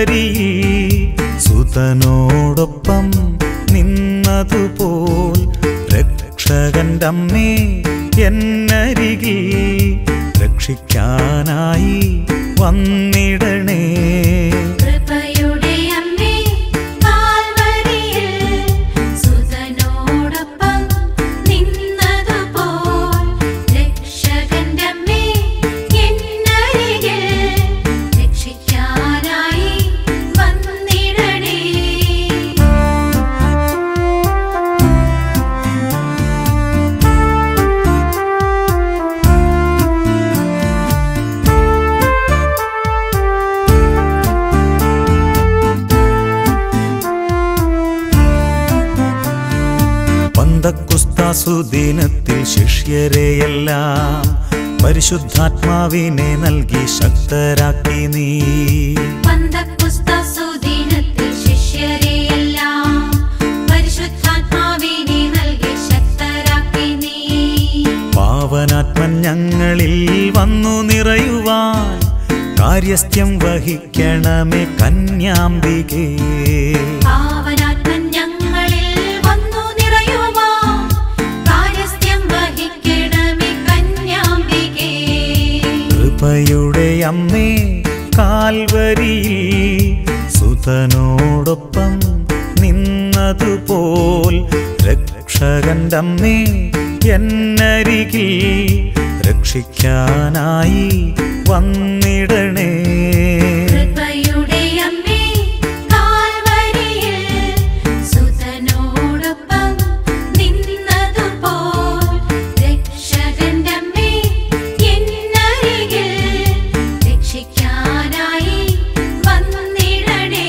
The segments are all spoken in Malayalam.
കാൽവരിയിൽ സുതനോടൊപ്പം നിന്നതുപോൽ രക്ഷകന്റെ അമ്മേ എന്നരികിൽ രക്ഷിക്കാനായി വന്നിടണേ കൃപയുടെ അമ്മേ കാൽവരിയിൽ സുതനോടൊപ്പം നിന്നതുപോൽ രക്ഷകന്റെ അമ്മേ എന്നരികിൽ രക്ഷിക്കാനായി വന്നിടണേ പന്തക്കുസ്താസുദിനത്തിൽ ശിഷ്യരെയെല്ലാം പരിശുദ്ധാത്മാവിനെ നൽകി ശക്തരാക്കി നീ പന്തക്കുസ്തസുദിനത്തിൽ ശിഷ്യരെയെല്ലാം പരിശുദ്ധാത്മാവിനെ നൽകി ശക്തരാക്കി നീ പാവനാത്മൻ ഞങ്ങളിൽ വന്നു നിറയുവാൻ കാര്യസ്ഥ്യം വഹിക്കണമേ കന്യാംബികേ പാവനാത്മൻ ഞങ്ങളിൽ വന്നു നിറയുവാൻ കാര്യസ്ഥ്യം വഹിക്കണമേ കന്യാംബികേ കൃപയുടെ അമ്മേ കാൽവരിയിൽ സുതനോടൊപ്പം നിന്നതുപോൽ രക്ഷകന്റെ അമ്മേ എന്നരികിൽ രക്ഷിക്കാനായി വന്നിടണേ കൃപയുടെ അമ്മേ കാൽവരിയിൽ സുതനോടൊപ്പം നിന്നതുപോൽ രക്ഷകന്റെ അമ്മേ എന്നരികിൽ രക്ഷിക്കാനായി വന്നിടണേ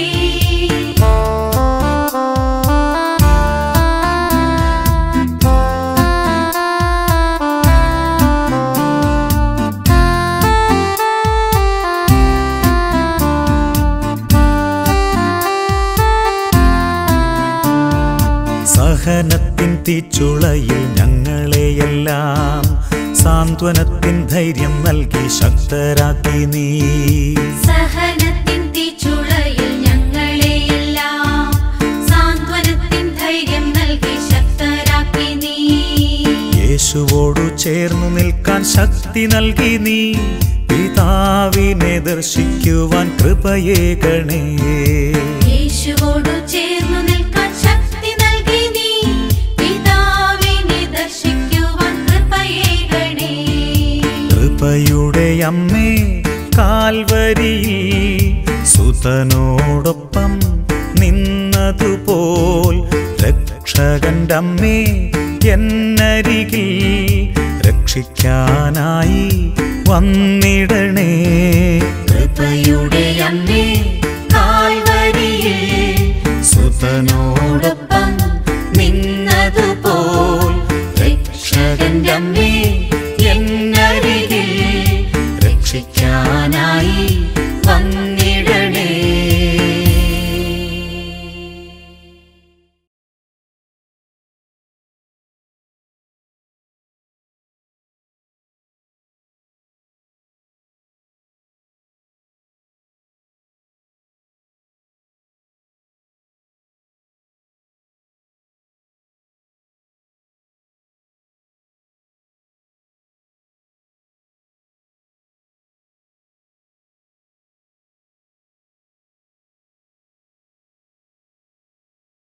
സഹനത്തിൻ തീച്ചുളയിൽ ഞങ്ങളെയെല്ലാം സാന്ത്വനത്തിൻ ധൈര്യം നൽകി ശക്തരാക്കി നീ സഹനത്തിൻ തീച്ചുളയിൽ ഞങ്ങളെയെല്ലാം സാന്ത്വനത്തിൻ ധൈര്യം നൽകി ശക്തരാക്കി നീ യേശുവോടു ചേർന്നു നിൽക്കാൻ ശക്തി നൽകി നീ പിതാവിനെ ദർശിക്കുവാൻ കൃപയേകണേ യേശുവോടു ചേർന്നു നിൽക്കാൻ ശക്തി നൽകി നീ പിതാവിനെ ദർശിക്കുവാൻ കൃപയേകണേ കൃപയുടെ അമ്മേ കാൽവരിയിൽ സുതനോടൊപ്പം നിന്നതുപോൽ രക്ഷകന്റെ അമ്മേ എന്നരികിൽ രക്ഷിക്കാനായി വന്നിടണേ കൃപയുടെ അമ്മേ